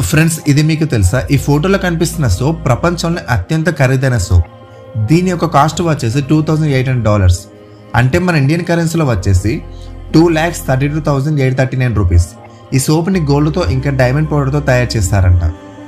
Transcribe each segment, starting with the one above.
friends ఇది మీకు తెలుసా ఈ ఫోటోలో కనిపిస్తున్న సోప్ ప్రపంచంలో అత్యంత ఖరీదైన సోప్ దీని యొక్క కాస్ట్ వచ్చేసి two thousand eight hundred dollars అంటే మన ఇండియన్ కరెన్సీలో వచ్చేసి two lakhs thirty two thousand eight thirty nine rupees ఈ సోప్ని గోల్డ్తో ఇంకా డైమండ్ పౌడర్తో తయారు చేస్తారంట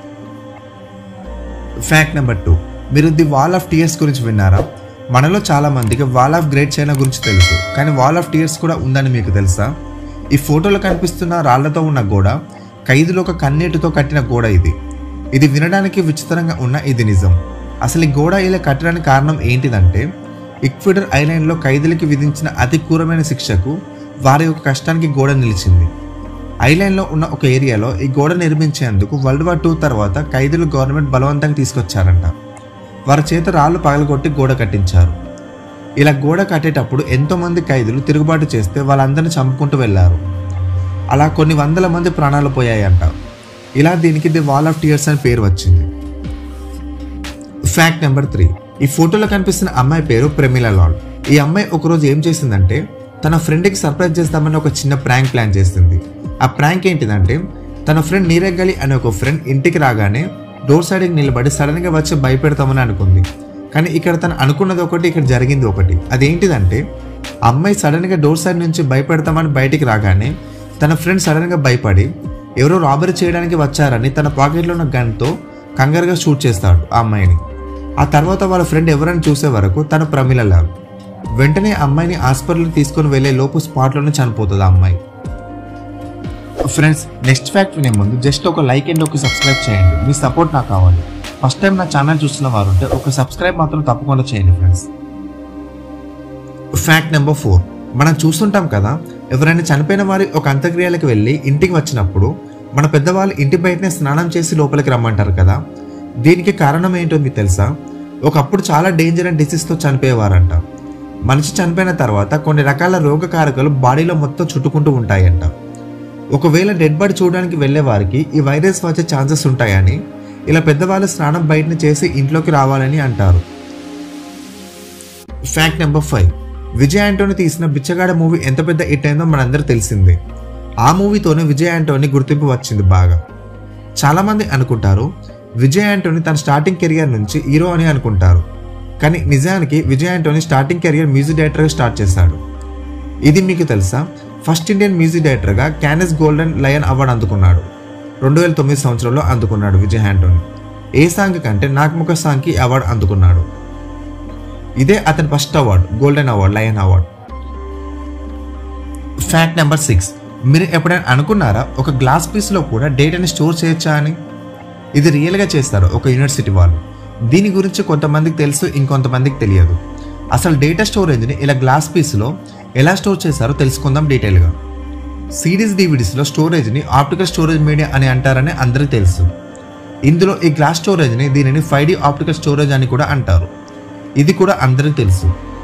ఫ్యాక్ట్ నెంబర్ టూ మీరు ది వాల్ ఆఫ్ టీయర్స్ గురించి విన్నారా మనలో చాలా మందికి వాల్ ఆఫ్ గ్రేట్ చైనా గురించి తెలుసు కానీ వాల్ ఆఫ్ టీయర్స్ కూడా ఉందని మీకు తెలుసా ఈ ఫోటోలో కనిపిస్తున్న రాళ్లతో ఉన్న గోడ ఖైదులో ఒక కన్నీటితో కట్టిన గోడ ఇది ఇది వినడానికి విచిత్రంగా ఉన్న ఇది నిజం అసలు ఈ గోడ ఇలా కట్టడానికి కారణం ఏంటిదంటే ఈక్వెడర్ ఐలాండ్లో ఖైదీలకి విధించిన అతి క్రూరమైన శిక్షకు వారి యొక్క కష్టానికి గోడ నిలిచింది ఐలాండ్లో ఉన్న ఒక ఏరియాలో ఈ గోడ నిర్మించేందుకు వరల్డ్ వార్ టూ తర్వాత ఖైదీలు గవర్నమెంట్ బలవంతంగా తీసుకొచ్చారంట వారి చేత రాళ్ళు పగలగొట్టి గోడ కట్టించారు ఇలా గోడ కట్టేటప్పుడు ఎంతో మంది ఖైదీలు తిరుగుబాటు చేస్తే వాళ్ళందరినీ చంపుకుంటూ వెళ్ళారు అలా కొన్ని వందల మంది ప్రాణాలు పోయాయంట ఇలా దీనికి ది వాల్ ఆఫ్ టీయర్స్ అని పేరు వచ్చింది ఫ్యాక్ట్ నెంబర్ త్రీ ఈ ఫోటోలో కనిపిస్తున్న అమ్మాయి పేరు ప్రెమిలా లాల్ ఈ అమ్మాయి ఒకరోజు ఏం చేసిందంటే తన ఫ్రెండ్కి సర్ప్రైజ్ చేద్దామని ఒక చిన్న ప్రాంక్ ప్లాన్ చేసింది ఆ ప్రాంక్ ఏంటిదంటే తన ఫ్రెండ్ నీరెగ్గలి అనే ఒక ఫ్రెండ్ ఇంటికి రాగానే డోర్ సైడ్కి నిలబడి సడన్గా వచ్చి భయపెడతామని అనుకుంది కానీ ఇక్కడ తను అనుకున్నది ఒకటి ఇక్కడ జరిగింది ఒకటి అదేంటిదంటే అమ్మాయి సడన్గా డోర్ సైడ్ నుంచి భయపెడతామని బయటికి రాగానే తన ఫ్రెండ్ సడన్గా భయపడి ఎవరో రాబరీ చేయడానికి వచ్చారని తన పాకెట్లో ఉన్న గన్తో కంగారుగా షూట్ చేస్తాడు ఆ అమ్మాయిని ఆ తర్వాత వాళ్ళ ఫ్రెండ్ ఎవరైనా చూసే వరకు తను ప్రమిలలాడు వెంటనే అమ్మాయిని హాస్పిటల్కి తీసుకొని వెళ్లే లోపు స్పాట్లోనే చనిపోతుంది ఆ అమ్మాయి ఫ్రెండ్స్ నెక్స్ట్ ఫ్యాక్ట్ వినే ముందు జస్ట్ ఒక లైక్ అండ్ ఒక సబ్స్క్రైబ్ చేయండి మీ సపోర్ట్ నాకు కావాలి ఫస్ట్ టైం నా ఛానల్ చూస్తున్న వారు ఉంటే ఒక సబ్స్క్రైబ్ మాత్రం తప్పకుండా చేయండి ఫ్రెండ్స్ ఫ్యాక్ట్ నెంబర్ ఫోర్ మనం చూస్తుంటాం కదా ఎవరైనా చనిపోయిన వారి ఒక అంత్యక్రియలకు వెళ్ళి ఇంటికి వచ్చినప్పుడు మన పెద్దవాళ్ళు ఇంటి బయటనే స్నానం చేసి లోపలికి రమ్మంటారు కదా దీనికి కారణం ఏంటో మీకు తెలుసా ఒకప్పుడు చాలా డేంజర్ అండ్ డిసీజ్తో చనిపోయేవారంట మనిషి చనిపోయిన తర్వాత కొన్ని రకాల రోగకారకాలు బాడీలో మొత్తం చుట్టుకుంటూ ఉంటాయంట ఒకవేళ డెడ్ బాడీ చూడడానికి వెళ్ళే వారికి ఈ వైరస్ వచ్చే ఛాన్సెస్ ఉంటాయని ఇలా పెద్దవాళ్ళు స్నానం బయటని చేసి ఇంట్లోకి రావాలని అంటారు fact number five Vijay Antony తీసిన బిచ్చగాడ మూవీ ఎంత పెద్ద హిట్ అయిందో మనందరూ తెలిసిందే ఆ మూవీతోనే విజయ్ ఆంటోని గుర్తింపు వచ్చింది బాగా చాలామంది అనుకుంటారు విజయ్ ఆంటోని తన స్టార్టింగ్ కెరియర్ నుంచి హీరో అని అనుకుంటారు కానీ నిజానికి Vijay Antony starting career music డైరెక్టర్గా స్టార్ట్ చేశాడు ఇది మీకు తెలుసా ఫస్ట్ ఇండియన్ మ్యూజిక్ డైరెక్టర్గా క్యానెస్ గోల్డెన్ లయన్ అవార్డు అందుకున్నాడు రెండు వేల తొమ్మిది సంవత్సరంలో అందుకున్నాడు విజయ్ ఆంటోని ఏ సాంగ్ కంటే నాగముఖ సాంగ్కి అవార్డు అందుకున్నాడు ఇదే అతని first award golden award lion award fact number six మీరు ఎప్పుడైనా అనుకున్నారా ఒక గ్లాస్ పీస్లో కూడా డేటాని స్టోర్ చేయొచ్చా అని ఇది రియల్గా చేస్తారు ఒక యూనివర్సిటీ వాళ్ళు దీని గురించి కొంతమందికి తెలుసు ఇంకొంతమందికి తెలియదు అసలు డేటా స్టోరేజ్ని ఇలా గ్లాస్ పీస్లో ఎలా స్టోర్ చేస్తారో తెలుసుకుందాం డీటెయిల్గా సిడీస్ డివిడీస్లో స్టోరేజ్ని ఆప్టికల్ స్టోరేజ్ మీడియా అని అంటారని అందరికీ తెలుసు ఇందులో ఈ గ్లాస్ స్టోరేజ్ని దీనిని ఫైవ్ డి ఆప్టికల్ స్టోరేజ్ అని కూడా అంటారు ఇది కూడా అందరికీ తెలుసు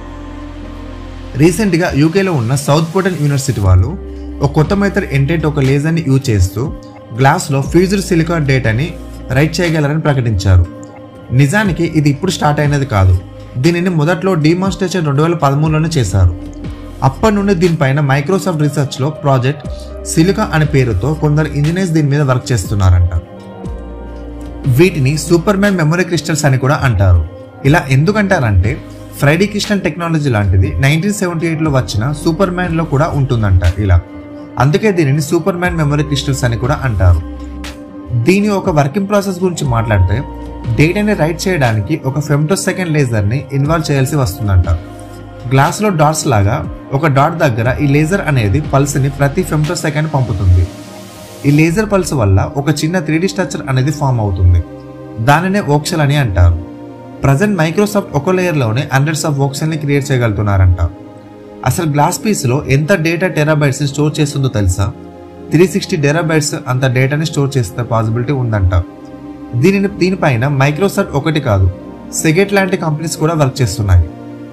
రీసెంట్గా యూకేలో ఉన్న సౌత్ పోర్టన్ యూనివర్సిటీ వాళ్ళు ఒక కొత్త మెథడ్ ఏంటంటే ఒక లేజర్ని యూజ్ చేస్తూ గ్లాస్లో ఫ్యూజ్డ్ సిలికాన్ డేటాని రైట్ చేయగలరని ప్రకటించారు నిజానికి ఇది ఇప్పుడు స్టార్ట్ అయినది కాదు దీనిని మొదట్లో డిమాన్స్ట్రేషన్ రెండు వేల పదమూడులోనే చేశారు అప్పటి నుండి దీనిపైన మైక్రోసాఫ్ట్ రీసెర్చ్లో ప్రాజెక్ట్ సిలికా అనే పేరుతో కొందరు ఇంజనీర్స్ దీని మీద వర్క్ చేస్తున్నారంట వీటిని సూపర్ మ్యాన్ మెమరీ క్రిస్టల్స్ అని కూడా అంటారు ఇలా ఎందుకంటారంటే ఫ్రైడీ క్రిస్టల్ టెక్నాలజీ లాంటిది నైన్టీన్ సెవెంటీ ఎయిట్లో వచ్చిన సూపర్ మ్యాన్లో కూడా ఉంటుందంట ఇలా అందుకే దీనిని సూపర్ మ్యాన్ మెమరీ క్రిస్టల్స్ అని కూడా అంటారు దీని ఒక వర్కింగ్ ప్రాసెస్ గురించి మాట్లాడితే డేటాని రైట్ చేయడానికి ఒక ఫెమ్టో సెకండ్ లేజర్ని ఇన్వాల్వ్ చేయాల్సి వస్తుందంట గ్లాస్లో డాట్స్ లాగా ఒక డాట్ దగ్గర ఈ లేజర్ అనేది పల్స్ని ప్రతి ఫెమ్టో సెకండ్ పంపుతుంది ఈ లేజర్ పల్స్ వల్ల ఒక చిన్న త్రీడీ స్ట్రక్చర్ అనేది ఫామ్ అవుతుంది దానినే ఓక్షల్ అని అంటారు ప్రజెంట్ మైక్రోసాఫ్ట్ ఒక లేయర్లోనే హండ్రెడ్స్ ఆఫ్ ఓక్షల్ని క్రియేట్ చేయగలుగుతున్నారంట అసలు గ్లాస్ పీస్లో ఎంత డేటా టెరాబైట్స్ స్టోర్ చేస్తుందో తెలుసా త్రీ సిక్స్టీ టెరాబైట్స్ అంత డేటాని స్టోర్ చేసే పాసిబిలిటీ ఉందంట దీనిని దీనిపైన మైక్రోసాఫ్ట్ ఒకటి కాదు సెగెట్ లాంటి కంపెనీస్ కూడా వర్క్ చేస్తున్నాయి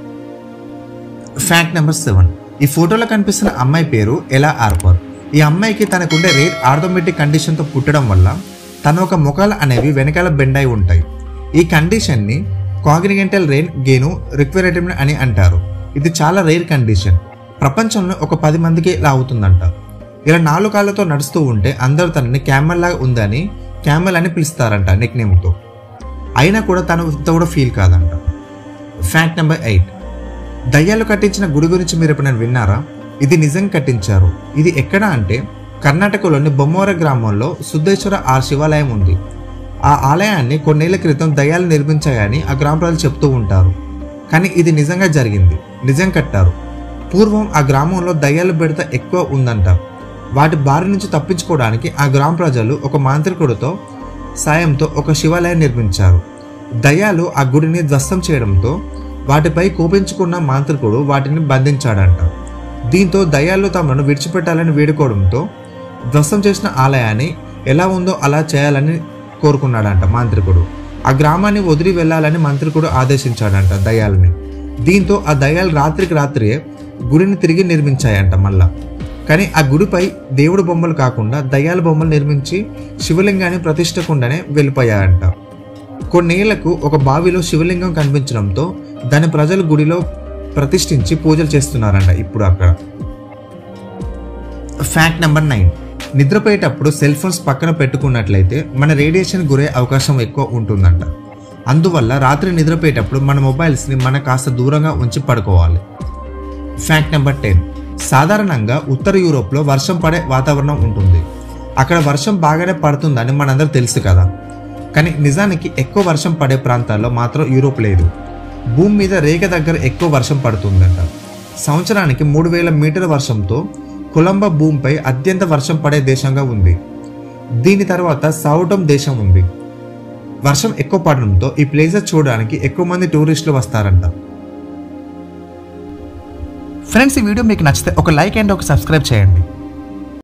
ఫ్యాక్ట్ నెంబర్ సెవెన్ ఈ ఫోటోలో కనిపిస్తున్న అమ్మాయి పేరు ఎలా ఆర్పర్ ఈ అమ్మాయికి తనకుండే రేర్ ఆర్థోమెటిక్ కండిషన్తో పుట్టడం వల్ల తన ఒక ముఖాలు అనేవి వెనకాల బెండ్ అయి ఉంటాయి ఈ కండిషన్ని కాగ్నిగెంటల్ రెయిన్ గేను రిక్వైరటమ్ అని అంటారు ఇది చాలా రేర్ కండిషన్ ప్రపంచంలో ఒక పది మందికి ఇలా అవుతుందంట ఇలా నాలుగు కాళ్ళతో నడుస్తూ ఉంటే అందరూ తనని క్యామెల్ లాగా ఉందని క్యామెల్ అని పిలుస్తారంట నిక్ నేమ్తో అయినా కూడా తను ఇంత కూడా ఫీల్ కాదంట ఫ్యాక్ట్ నెంబర్ ఎయిట్ దయ్యాలు కట్టించిన గుడి గురించి మీరు ఎప్పుడైనా విన్నారా ఇది నిజం కట్టించారు ఇది ఎక్కడ అంటే కర్ణాటకలోని బొమ్మోర గ్రామంలో సుద్దేశ్వర ఆ శివాలయం ఉంది ఆ ఆలయాన్ని కొన్నేళ్ల క్రితం దయ్యాలు నిర్మించాయని ఆ గ్రామ ప్రజలు చెప్తూ ఉంటారు కానీ ఇది నిజంగా జరిగింది నిజం కట్టారు పూర్వం ఆ గ్రామంలో దయ్యాలు బెడత ఎక్కువ ఉందంట వాటి బారి నుంచి తప్పించుకోవడానికి ఆ గ్రామ ప్రజలు ఒక మాంత్రికుడితో సాయంతో ఒక శివాలయం నిర్మించారు దయ్యాలు ఆ గుడిని ధ్వస్తం చేయడంతో వాటిపై కోపించుకున్న మాంత్రికుడు వాటిని బంధించాడంట దీంతో దయ్యాలు తమను విడిచిపెట్టాలని వేడుకోవడంతో ధ్వస్తం చేసిన ఆలయాన్ని ఎలా ఉందో అలా చేయాలని కోరుకున్నాడంట మాంత్రికుడు ఆ గ్రామాన్ని వదిలి వెళ్ళాలని మంత్రికుడు ఆదేశించాడంట దయ్యాలని దీంతో ఆ దయ్యాలు రాత్రికి రాత్రియే గుడిని తిరిగి నిర్మించాయంట మళ్ళా కానీ ఆ గుడిపై దేవుడు బొమ్మలు కాకుండా దయ్యాల బొమ్మలు నిర్మించి శివలింగాన్ని ప్రతిష్టకుండానే వెళ్ళిపోయాయంట కొన్నేళ్లకు ఒక బావిలో శివలింగం కనిపించడంతో దాని ప్రజలు గుడిలో ప్రతిష్ఠించి పూజలు చేస్తున్నారంట ఇప్పుడు అక్కడ ఫ్యాక్ట్ నెంబర్ నైన్ నిద్రపోయేటప్పుడు సెల్ ఫోన్స్ పక్కన పెట్టుకున్నట్లయితే మన రేడియేషన్ గురే అవకాశం ఎక్కువ ఉంటుందంట అందువల్ల రాత్రి నిద్రపోయేటప్పుడు మన మొబైల్స్ని మన కాస్త దూరంగా ఉంచి పడుకోవాలి ఫ్యాక్ట్ నెంబర్ టెన్ సాధారణంగా ఉత్తర యూరోప్లో వర్షం పడే వాతావరణం ఉంటుంది అక్కడ వర్షం బాగానే పడుతుందని మనందరూ తెలుసు కదా కానీ నిజానికి ఎక్కువ వర్షం పడే ప్రాంతాల్లో మాత్రం యూరోప్ లేదు భూమి మీద రేఖ దగ్గర ఎక్కువ వర్షం పడుతుందంట సంవత్సరానికి మూడు వేల మీటర్ల వర్షంతో కొలంబా భూమిపై అత్యంత వర్షం పడే దేశంగా ఉంది దీని తర్వాత సౌటం దేశం ఉంది వర్షం ఎక్కువ పడడంతో ఈ ప్లేసెస్ చూడడానికి ఎక్కువ మంది టూరిస్టులు వస్తారంట ఫ్రెండ్స్ ఈ వీడియో మీకు నచ్చితే ఒక లైక్ అండ్ ఒక సబ్స్క్రైబ్ చేయండి